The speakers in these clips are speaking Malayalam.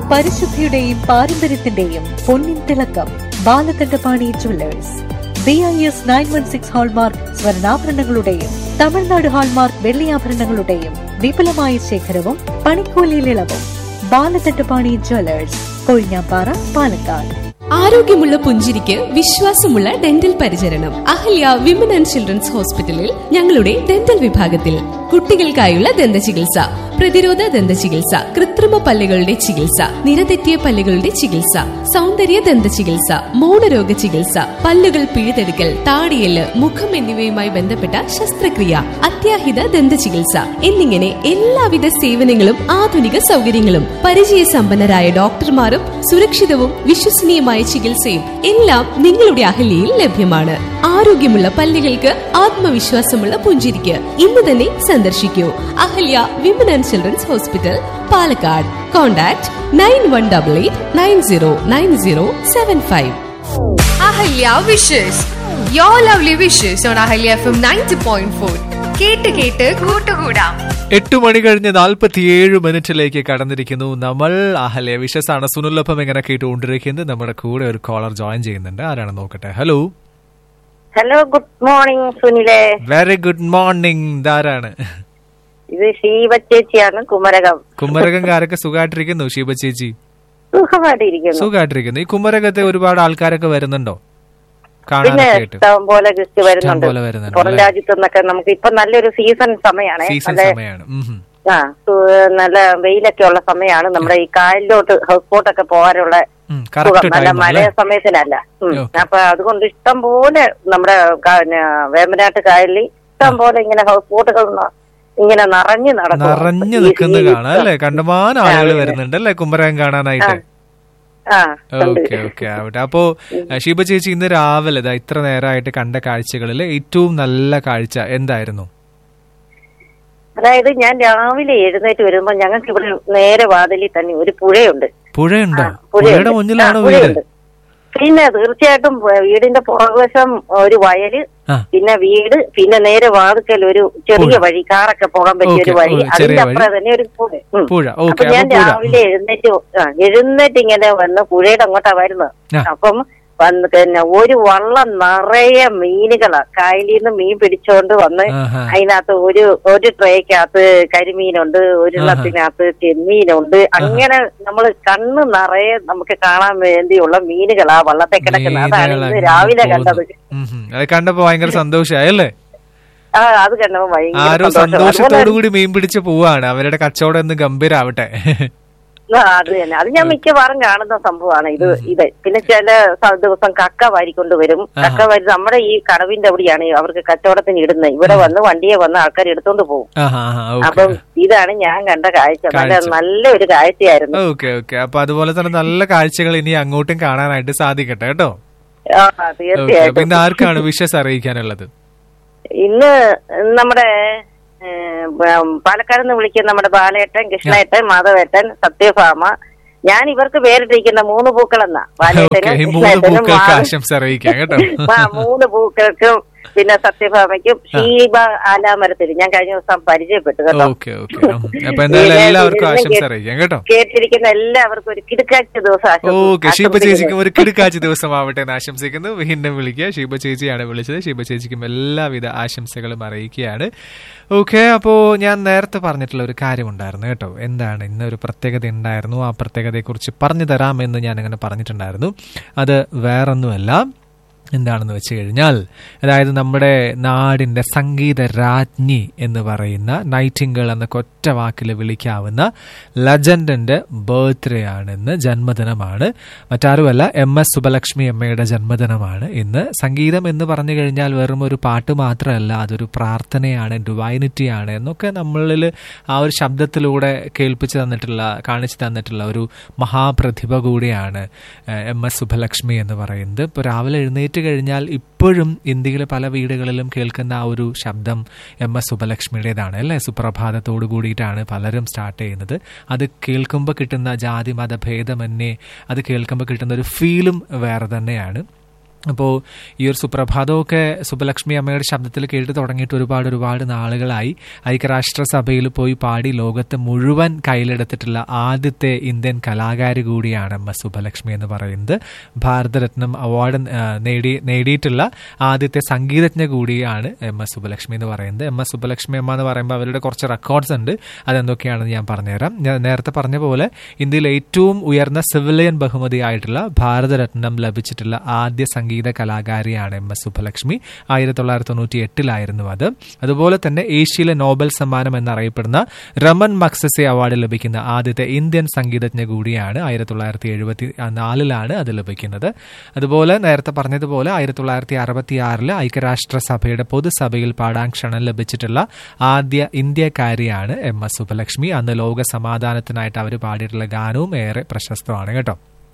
പരിശുദ്ധിയുടെയും പാരമ്പര്യത്തിന്റെയും പൊന്നിൻ തിളക്കം Balakantapani jewellers B I S nine one six hallmark സ്വർണ്ണാഭരണങ്ങളുടെയും തമിഴ്നാട് ഹാൾമാർക്ക് വെള്ളിയാഭരണങ്ങളുടെയും വിപുലമായ ശേഖരവും പണിക്കൂലിയിൽ ഇളവും ബാലകണ്ഠപാണി ജുവല്ലേഴ്സ് കൊഴിഞ്ഞാപ്പാറ പാലക്കാട് ആരോഗ്യമുള്ള പുഞ്ചിരിക്ക് വിശ്വാസമുള്ള ഡെന്റൽ പരിചരണം അഹല്യ വിമൻ ആൻഡ് ചിൽഡ്രൻസ് ഹോസ്പിറ്റലിൽ ഞങ്ങളുടെ ഡെന്റൽ വിഭാഗത്തിൽ കുട്ടികൾക്കായുള്ള ദന്ത ചികിത്സ പ്രതിരോധ ദന്ത ചികിത്സ കൃത്രിമ പല്ലുകളുടെ ചികിത്സ നിരതെറ്റിയ പല്ലുകളുടെ ചികിത്സ സൗന്ദര്യ ദന്ത ചികിത്സ മൗനരോഗ ചികിത്സ പല്ലുകൾ പിഴുതെടുക്കൽ താടിയല് മുഖം എന്നിവയുമായി ബന്ധപ്പെട്ട ശസ്ത്രക്രിയ അത്യാഹിത ദന്ത ചികിത്സ എന്നിങ്ങനെ എല്ലാവിധ സേവനങ്ങളും ആധുനിക സൗകര്യങ്ങളും പരിചയസമ്പന്നരായ ഡോക്ടർമാരും സുരക്ഷിതവും വിശ്വസനീയമായ ചികിത്സയും എല്ലാം നിങ്ങളുടെ അഹല്യയിൽ ലഭ്യമാണ് ആരോഗ്യമുള്ള പല്ലുകൾക്ക് ആത്മവിശ്വാസമുള്ള പുഞ്ചിരിക്ക് ഇന്ന് തന്നെ സന്ദർശിക്കൂ Ahalya women and children's hospital Palakkad contact nine one double eight nine zero nine zero seven five Ahalya wishes you lovely wishes on Ahalya F M ninety point four കേട്ട് കേട്ട് കൂട്ടുകൂടാം എട്ട് മണി കഴിഞ്ഞ് നാൽപ്പത്തിയേഴ് മിനിറ്റിലേക്ക് കടന്നിരിക്കുന്നു നമ്മൾ അഹലെ വിശസാണ് സുനിലൊപ്പം ഇങ്ങനെ കേട്ടുകൊണ്ടിരിക്കുന്നത് നമ്മുടെ കൂടെ ഒരു കോളർ ജോയിൻ ചെയ്യുന്നുണ്ട് ആരാണ് നോക്കട്ടെ ഹലോ ഹലോ ഗുഡ് മോർണിംഗ് സുനിലെ വെരി ഗുഡ് മോർണിംഗ് ഇതാരാണ് ഇത് ശീവ ചേച്ചിയാണ് കുമരകം കുമരകംകാരൊക്കെ സുഖമായിട്ടിരിക്കുന്നു ശിവ ചേച്ചി സുഖമായിട്ടിരിക്കുന്നു സുഖമായിട്ടിരിക്കുന്നു ഈ കുമരകത്തെ ഒരുപാട് ആൾക്കാരൊക്കെ വരുന്നുണ്ടോ പിന്നെ കാണാനൊക്കെ ആയിട്ട് ഇഷ്ടം പോലെ ഗസ്റ്റ് വരുന്നുണ്ട് പോലെ വരുന്നുണ്ട് പുറം അല്ലേ? രാജ്യത്തു നിന്നൊക്കെ നമുക്ക് ഇപ്പൊ നല്ലൊരു സീസൺ സമയമാണ് സീസൺ നല്ല സമയമാണ് ഉം ഹും. ആ സു- നല്ല വെയിലൊക്കെ ഉള്ള സമയമാണ് നമ്മുടെ ഈ കായലിലോട്ട് ഹൗസ് ബോട്ടൊക്കെ പോകാനുള്ള ഉം, സുഖം correct നല്ല time മഴ അല്ലേ? സമയത്തിനല്ല ഉം. Okay. അപ്പൊ അതുകൊണ്ട് ഇഷ്ടം പോലെ നമ്മുടെ കാ- ന- വേമ്പനാട്ട് കായലിൽ ഇഷ്ടം പോലെ ഇങ്ങനെ ഹൗസ് ബോട്ടുകൾ ന- ഇങ്ങനെ നിറഞ്ഞു നടക്കും നിറഞ്ഞു ഈ- നിൽക്കുന്ന ഈ- കാണാം അല്ലേ കണ്ടമാനം ആളുകൾ അതെ. വരുന്നുണ്ട് അല്ലേ കുമരകം കാണാനായിട്ട് ആ ഉണ്ട്. ഓക്കെ ഓക്കെ ആവട്ടെ അപ്പോ ഷീബ ചേച്ചി ഇന്ന് രാവിലെ ദാ ഇത്ര നേരമായിട്ട് കണ്ട കാഴ്ചകളിൽ ഏറ്റവും നല്ല കാഴ്ച എന്തായിരുന്നു അതായത് ഞാൻ രാവിലെ എഴുന്നേറ്റ് വരുമ്പോ ഞങ്ങൾക്ക് ഇവിടെ നേരെ വാതിലിൽ തന്നെ ഒരു പുഴയുണ്ട് പുഴയുണ്ടോ ആ, പുഴയുണ്ട്. പുഴയുടെ മുന്നിലാണോ ആ, വീട് പുഴയുണ്ട്. പിന്നെ തീർച്ചയായിട്ടും വ- വീടിന്റെ പുറകുവശം ഒരു വയല് ആ. പിന്നെ വീട് പിന്നെ നേരെ വാതുക്കൽ ഒരു ചെറിയ പുഴ. വഴി കാറൊക്കെ പോകാൻ പറ്റിയ ഒരു ഓക്കേ, വഴി ഒരു ചെറിയ അതിന്റെ വഴി. അപ്പുറം തന്നെ ഒരു പുഴ ഉം. പുഴ അപ്പൊ ഓക്കെ ഞാൻ അപ്പൊ പുഴ രാവിലെ എഴുന്നേറ്റ് ആ, എഴുന്നേറ്റ് ഇങ്ങനെ വന്ന് പുഴയുടെ അങ്ങോട്ടാ വരുന്നത് ആ. അപ്പം വന്ന് പിന്നെ ഒരു വള്ളം നിറയെ മീനുകളാ കായലിൽ നിന്ന് മീൻ പിടിച്ചോണ്ട് വന്ന് ആഹാ. അതിനകത്ത് ഒരു ഒരു ട്രേക്കകത്ത് കരിമീനുണ്ട് ഒരെണ്ണത്തിനകത്ത് ചെമ്മീനുണ്ട് അങ്ങനെ നമ്മൾ കണ്ണ് നിറയെ നമുക്ക് കാണാൻ വേണ്ടിയുള്ള മീനുകളാ വള്ളത്തെ കിടക്കുന്നത് അതാണ് മീനുകൾ ഇന്ന് അങ്ങനെ രാവിലെ പോകുന്നു. കണ്ടത് ഉം ഹും. അത് കണ്ടപ്പോ ഭയങ്കര സന്തോഷമായി അല്ലേ ആ അത് കണ്ടപ്പോ ഭയങ്കര ആരോ സന്തോഷം. സന്തോഷത്തോടു അതുപോലെ- കൂടി മീൻ പിടിച്ച് പോവാണ് അവരുടെ കച്ചവടം എന്ന് ഗംഭീരാവട്ടെ ആ, അത് തന്നെ അത് ഞാൻ മിക്കവാറും കാണുന്ന സംഭവമാണ് ഇത് ഇത് പിന്നെ ചില സ- ദിവസം കക്ക വാരിക്കൊണ്ട് വരും കക്ക വാരി നമ്മുടെ ഈ കടവിന്റെ അവിടെയാണ് അവർക്ക് കച്ചവടത്തിന് ഇടുന്നത് ഇവിടെ വന്ന് വണ്ടിയെ വന്ന് ആൾക്കാർ എടുത്തോണ്ട് പോകും ആഹാ ആഹാ, അപ്പം ഓക്കെ ഇതാണ് ഞാൻ കണ്ട കാഴ്ച നല്ല കാഴ്ച. നല്ലൊരു കാഴ്ചയായിരുന്നു ഓക്കെ ഓക്കെ അപ്പൊ അതുപോലെ തന്നെ നല്ല കാഴ്ചകൾ ഇനി അങ്ങോട്ടും കാണാനായിട്ട് സാധിക്കട്ടെ കേട്ടോ ആ ഓക്കെ അപ്പൊ തീർച്ചയായിട്ടും ഇന്ന് ആർക്കാണ് വിഷസ് അറിയിക്കാനുള്ളത് ഇന്ന് നമ്മുടെ പാലക്കാട് നിന്ന് വിളിക്കുന്ന നമ്മുടെ ബാലേട്ടൻ കൃഷ്ണേട്ടൻ മാധവേട്ടൻ സത്യഭാമ ഞാൻ ഇവർക്ക് പേരിട്ടിരിക്കുന്ന മൂന്ന് പൂക്കളെന്നാ ഓക്കെ ബാലേട്ടനും ഈ മൂന്ന് കൃഷ്ണേട്ടനും പൂക്കൾക്ക് മാധവ- ആശംസ അറിയിക്കാം കേട്ടോ ആ മൂന്ന് പൂക്കൾക്കും പിന്നെ സത്യഭാമയ്ക്കും ഷീബ ആലാമരത്തിൽ ഞാൻ കഴിഞ്ഞ ദിവസം പരിചയപ്പെട്ടു കേട്ടോ ഓക്കെ ഓക്കെ അപ്പൊ എന്തായാലും പിന്നെ എല്ലാവർക്കും ഇതിനെ ആശംസ കേ- അറിയിക്കാം കേട്ടോ കേട്ടിരിക്കുന്ന എല്ലാവർക്കും ഒരു കിടുക്കാഴ്ച ദിവസം ആശംസ- ഓക്കെ ഷീബ ആശംസിക്കുന്നു. ചേച്ചിക്കും ഒരു കിടുക്കാച്ച ദിവസമാവട്ടെ എന്ന് ആശംസിക്കുന്നു വീണ്ടും വിളിക്കുക ഷീബ ചേച്ചിയാണ് വിളിച്ചത് ഷീബ ചേച്ചിക്കും എല്ലാവിധ ആശംസകളും അറിയിക്കുകയാണ് ഓക്കെ അപ്പോൾ ഞാൻ നേരത്തെ പറഞ്ഞിട്ടുള്ള ഒരു കാര്യമുണ്ടായിരുന്നു കേട്ടോ എന്താണ് ഇന്നൊരു പ്രത്യേകത ഉണ്ടായിരുന്നു ആ പ്രത്യേകതയെക്കുറിച്ച് പറഞ്ഞു തരാമെന്ന് ഞാൻ അങ്ങനെ പറഞ്ഞിട്ടുണ്ടായിരുന്നു അത് വേറൊന്നുമല്ല എന്താണെന്ന് വെച്ച് കഴിഞ്ഞാൽ അതായത് നമ്മുടെ നാടിൻ്റെ സംഗീത രാജ്ഞി എന്ന് പറയുന്ന നൈറ്റിംഗിൾ എന്ന കൊറ്റ വാക്കിൽ വിളിക്കാവുന്ന ലജൻഡിൻ്റെ ബർത്ത്ഡേ ആണ് ഇന്ന് ജന്മദിനമാണ് മറ്റാരുമല്ല എം എസ് സുബലക്ഷ്മി അമ്മയുടെ ജന്മദിനമാണ് ഇന്ന് സംഗീതം എന്ന് പറഞ്ഞു കഴിഞ്ഞാൽ വെറും ഒരു പാട്ട് മാത്രമല്ല അതൊരു പ്രാർത്ഥനയാണ് ഡിവൈനിറ്റിയാണ് എന്നൊക്കെ നമ്മളിൽ ആ ഒരു ശബ്ദത്തിലൂടെ കേൾപ്പിച്ച് തന്നിട്ടുള്ള കാണിച്ചു തന്നിട്ടുള്ള ഒരു മഹാപ്രതിഭ കൂടിയാണ് ഏഹ്, എം എസ് സുബലക്ഷ്മി എന്ന് പറയുന്നത് ഇപ്പോൾ രാവിലെ എഴുന്നേറ്റ് കഴിഞ്ഞാൽ ഇപ്പോഴും ഇന്ത്യയിലെ പല വീടുകളിലും കേൾക്കുന്ന ആ ഒരു ശബ്ദം എം എസ് സുബലക്ഷ്മിയുടേതാണ് അല്ലേ സുപ്രഭാതത്തോടു കൂടിയിട്ടാണ് പലരും സ്റ്റാർട്ട് ചെയ്യുന്നത് അത് കേൾക്കുമ്പോൾ കിട്ടുന്ന ജാതി മത ഭേദമന്യേ അത് കേൾക്കുമ്പോൾ കിട്ടുന്ന ഒരു ഫീലും വേറെ തന്നെയാണ് അപ്പോൾ ഈ ഒരു സുപ്രഭാതമൊക്കെ സുബലക്ഷ്മി അമ്മയുടെ ശബ്ദത്തിൽ കേട്ട് തുടങ്ങിയിട്ട് ഒരുപാട് ഒരുപാട് നാളുകളായി ഐക്യരാഷ്ട്രസഭയിൽ പോയി പാടി ലോകത്ത് മുഴുവൻ കയ്യിലെടുത്തിട്ടുള്ള ആദ്യത്തെ ഇന്ത്യൻ കലാകാരി കൂടിയാണ് എം എസ് സുബലക്ഷ്മി എന്ന് പറയുന്നത് ഭാരതരത്നം അവാർഡ് ആ, നേടി നേടിയിട്ടുള്ള ആദ്യത്തെ സംഗീതജ്ഞ കൂടിയാണ് എം എസ് സുബലക്ഷ്മി എന്ന് പറയുന്നത് എം എസ് സുബലക്ഷ്മി അമ്മ എന്ന് പറയുമ്പോൾ അവരുടെ കുറച്ച് റെക്കോർഡ്സ് ഉണ്ട് അതെന്തൊക്കെയാണെന്ന് ഞാൻ പറഞ്ഞുതരാം ഞാൻ നേരത്തെ പറഞ്ഞ പോലെ ഇന്ത്യയിൽ ഏറ്റവും ഉയർന്ന സിവിലിയൻ ബഹുമതിയായിട്ടുള്ള ഭാരതരത്നം ലഭിച്ചിട്ടുള്ള ആദ്യ സംഗീത കലാകാരിയാണ് എം എസ് സുബലക്ഷ്മി ആയിരത്തി തൊള്ളായിരത്തി തൊണ്ണൂറ്റി എട്ടിലായിരുന്നു അത് അതുപോലെ തന്നെ ഏഷ്യയിലെ നോബൽ സമ്മാനം എന്നറിയപ്പെടുന്ന രമൻ മക്സസെ അവാർഡ് ലഭിക്കുന്ന ആദ്യത്തെ ഇന്ത്യൻ സംഗീതജ്ഞ കൂടിയാണ് ആയിരത്തി തൊള്ളായിരത്തി എഴുപത്തി നാലിലാണ് അത് ലഭിക്കുന്നത് അതുപോലെ നേരത്തെ പറഞ്ഞതുപോലെ ആയിരത്തി തൊള്ളായിരത്തി അറുപത്തി ആറില് ഐക്യരാഷ്ട്രസഭയുടെ പൊതുസഭയിൽ പാടാൻ ക്ഷണം ലഭിച്ചിട്ടുള്ള ആദ്യ ഇന്ത്യക്കാരിയാണ് എം എസ് സുബലക്ഷ്മി അന്ന് ലോക സമാധാനത്തിനായിട്ട് അവർ പാടിയിട്ടുള്ള ഗാനവും ഏറെ പ്രശസ്തമാണ് കേട്ടോ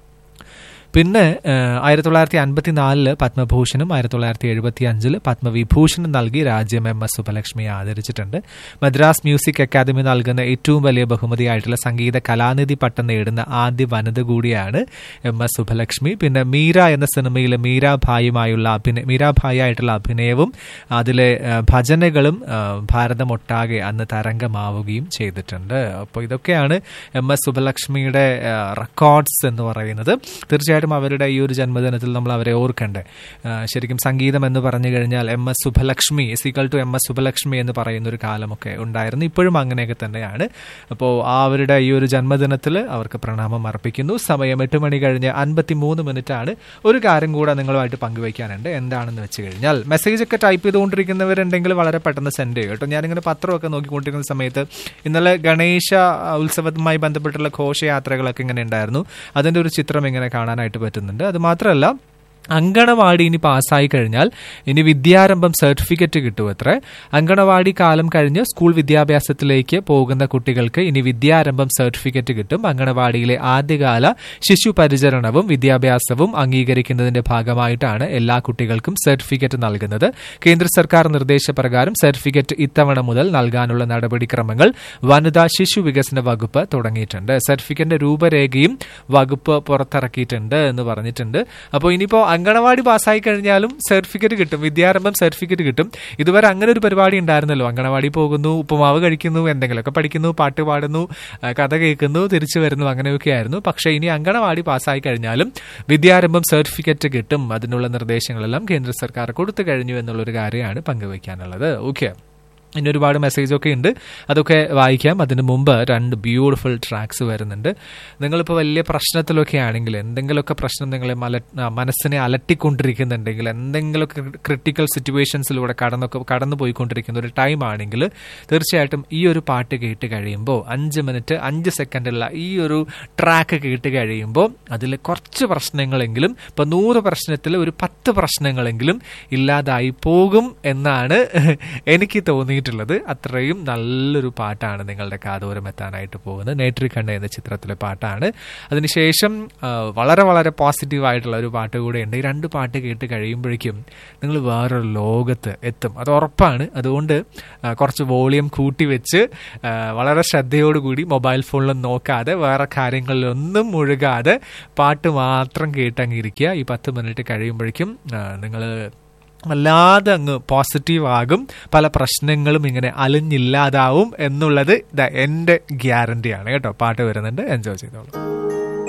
പിന്നെ ആയിരത്തി തൊള്ളായിരത്തി അൻപത്തി നാലില് പത്മഭൂഷണും ആയിരത്തി തൊള്ളായിരത്തി എഴുപത്തി അഞ്ചില് പത്മവിഭൂഷണും നൽകി രാജ്യം എം എസ് സുബലക്ഷ്മിയെ ആദരിച്ചിട്ടുണ്ട് മദ്രാസ് മ്യൂസിക് അക്കാദമി നൽകുന്ന ഏറ്റവും വലിയ ബഹുമതിയായിട്ടുള്ള സംഗീത കലാനിധി പട്ടം നേടുന്ന ആദ്യ വനിത കൂടിയാണ് എം എസ് സുബലക്ഷ്മി പിന്നെ മീര എന്ന സിനിമയിലെ മീരാഭായുമായുള്ള അഭിനയ മീരാഭായി ആയിട്ടുള്ള അഭിനയവും അതിലെ ആ, ഭജനകളും ആ, ഭാരതമൊട്ടാകെ അന്ന് തരംഗമാവുകയും ചെയ്തിട്ടുണ്ട് അപ്പോൾ ഇതൊക്കെയാണ് എം എസ് സുബലക്ഷ്മിയുടെ റെക്കോർഡ്സ് എന്ന് പറയുന്നത് തീർച്ചയായിട്ടും അവരുടെ ഈ ഒരു ജന്മദിനത്തിൽ നമ്മൾ അവരെ ഓർക്കണ്ടേ ആ, ശരിക്കും സംഗീതം എന്ന് പറഞ്ഞു കഴിഞ്ഞാൽ M S Subbulakshmi sequel to M S Subbulakshmi എന്ന് പറയുന്ന ഒരു കാലമൊക്കെ ഉണ്ടായിരുന്നു ഇപ്പോഴും അങ്ങനെയൊക്കെ തന്നെയാണ് അപ്പോൾ ആ അവരുടെ ഈ ഒരു ജന്മദിനത്തിൽ അവർക്ക് പ്രണാമം അർപ്പിക്കുന്നു സമയം എട്ട് മണി കഴിഞ്ഞ് അൻപത്തി മൂന്ന് മിനിറ്റ് ആണ് ഒരു കാര്യം കൂടെ നിങ്ങളുമായിട്ട് പങ്കുവയ്ക്കാനുണ്ട് എന്താണെന്ന് വെച്ച് കഴിഞ്ഞാൽ മെസ്സേജ് ഒക്കെ ടൈപ്പ് ചെയ്തുകൊണ്ടിരിക്കുന്നവരുണ്ടെങ്കിൽ വളരെ പെട്ടെന്ന് സെൻഡ് ചെയ്യും കേട്ടോ ഞാനിങ്ങനെ പത്രമൊക്കെ നോക്കിക്കൊണ്ടിരിക്കുന്ന സമയത്ത് ഇന്നലെ ഗണേശ ഉത്സവവുമായി ബന്ധപ്പെട്ടുള്ള ഘോഷയാത്രകളൊക്കെ ഇങ്ങനെ ഉണ്ടായിരുന്നു അതിന്റെ ഒരു ചിത്രം ഇങ്ങനെ കാണാനായിട്ട് പറ്റുന്നുണ്ട് അത് മാത്രമല്ല അങ്കണവാടി ഇനി പാസ്സായി കഴിഞ്ഞാൽ ഇനി വിദ്യാരംഭം സർട്ടിഫിക്കറ്റ് കിട്ടും അത്രേ അങ്കണവാടി കാലം കഴിഞ്ഞ് സ്കൂൾ വിദ്യാഭ്യാസത്തിലേക്ക് പോകുന്ന കുട്ടികൾക്ക് ഇനി വിദ്യാരംഭം സർട്ടിഫിക്കറ്റ് കിട്ടും അങ്കണവാടിയിലെ ആദ്യകാല ശിശു പരിചരണവും വിദ്യാഭ്യാസവും അംഗീകരിക്കുന്നതിന്റെ ഭാഗമായിട്ടാണ് എല്ലാ കുട്ടികൾക്കും സർട്ടിഫിക്കറ്റ് നൽകുന്നത് കേന്ദ്ര സർക്കാർ നിർദ്ദേശപ്രകാരം സർട്ടിഫിക്കറ്റ് ഇത്തവണ മുതൽ നൽകാനുള്ള നടപടിക്രമങ്ങൾ വനിതാ ശിശു വികസന വകുപ്പ് തുടങ്ങിയിട്ടുണ്ട് സർട്ടിഫിക്കറ്റിന്റെ രൂപരേഖയും വകുപ്പ് പുറത്തിറക്കിയിട്ടുണ്ട് എന്ന് പറഞ്ഞിട്ടുണ്ട് അപ്പോൾ ഇനിയിപ്പോൾ അങ്കണവാടി പാസ്സായി കഴിഞ്ഞാലും സർട്ടിഫിക്കറ്റ് കിട്ടും വിദ്യാരംഭം സർട്ടിഫിക്കറ്റ് കിട്ടും ഇതുവരെ അങ്ങനെ ഒരു പരിപാടി ഉണ്ടായിരുന്നല്ലോ അങ്കണവാടി പോകുന്നു ഉപ്പുമാവ് കഴിക്കുന്നു എന്തെങ്കിലുമൊക്കെ പഠിക്കുന്നു പാട്ട് പാടുന്നു ആ, കഥ കേൾക്കുന്നു തിരിച്ചു വരുന്നു അങ്ങനെയൊക്കെ ആയിരുന്നു പക്ഷേ ഇനി അങ്കണവാടി പാസ്സായി കഴിഞ്ഞാലും വിദ്യാരംഭം സർട്ടിഫിക്കറ്റ് കിട്ടും അതിനുള്ള നിർദ്ദേശങ്ങളെല്ലാം കേന്ദ്ര സർക്കാർ കൊടുത്തു കഴിഞ്ഞു എന്നുള്ളൊരു കാര്യമാണ് പങ്കുവയ്ക്കാനുള്ളത് ഓക്കെ ഇനി ഒരുപാട് മെസ്സേജ് ഒക്കെ ഉണ്ട് അതൊക്കെ വായിക്കാം അതിന് മുമ്പ് രണ്ട് ബ്യൂട്ടിഫുൾ ട്രാക്സ് വരുന്നുണ്ട് നിങ്ങളിപ്പോൾ വലിയ പ്രശ്നത്തിലൊക്കെ ആണെങ്കിൽ എന്തെങ്കിലുമൊക്കെ പ്രശ്നം നിങ്ങളെ മല ആ, മനസ്സിനെ അലട്ടിക്കൊണ്ടിരിക്കുന്നുണ്ടെങ്കിൽ എന്തെങ്കിലുമൊക്കെ ക്രിട്ടിക്കൽ സിറ്റുവേഷൻസിലൂടെ കടന്നൊക്കെ കടന്നു പോയിക്കൊണ്ടിരിക്കുന്ന ഒരു ടൈം ആണെങ്കിൽ തീർച്ചയായിട്ടും ഈ ഒരു പാട്ട് കേട്ട് കഴിയുമ്പോൾ അഞ്ച് മിനിറ്റ് അഞ്ച് സെക്കൻഡുള്ള ഈ ഒരു ട്രാക്ക് കേട്ട് കഴിയുമ്പോൾ അതിൽ കുറച്ച് പ്രശ്നങ്ങളെങ്കിലും ഇപ്പം നൂറ് പ്രശ്നത്തിൽ ഒരു പത്ത് പ്രശ്നങ്ങളെങ്കിലും ഇല്ലാതായി പോകും എന്നാണ് എനിക്ക് തോന്നിയിട്ടുള്ളത് അത്രയും നല്ലൊരു പാട്ടാണ് നിങ്ങളുടെ കാതോരം എത്താനായിട്ട് പോകുന്നത് നേട്രി കണ്ണ എന്ന ചിത്രത്തിലെ പാട്ടാണ് അതിനുശേഷം ആ, വളരെ വളരെ പോസിറ്റീവ് ആയിട്ടുള്ള ഒരു പാട്ട് കൂടെ ഉണ്ട് ഈ രണ്ട് പാട്ട് കേട്ട് കഴിയുമ്പോഴേക്കും നിങ്ങൾ വേറൊരു ലോകത്ത് എത്തും അത് ഉറപ്പാണ് അതുകൊണ്ട് ആ, കുറച്ച് വോളിയം കൂട്ടി വെച്ച് ആ, വളരെ ശ്രദ്ധയോടുകൂടി മൊബൈൽ ഫോണിലും നോക്കാതെ വേറെ കാര്യങ്ങളിലൊന്നും മുഴുകാതെ പാട്ട് മാത്രം കേട്ടങ്ങിരിക്കുക ഈ പത്ത് മിനിറ്റ് കഴിയുമ്പോഴേക്കും നിങ്ങൾ വല്ലാതെ അങ്ങ് പോസിറ്റീവ് ആകും പല പ്രശ്നങ്ങളും ഇങ്ങനെ അലിഞ്ഞില്ലാതാവും എന്നുള്ളത് ഇതാ എൻ്റെ ഗ്യാരണ്ടിയാണ് കേട്ടോ പാട്ട് വരുന്നുണ്ട് എൻജോയ് ചെയ്തോളൂ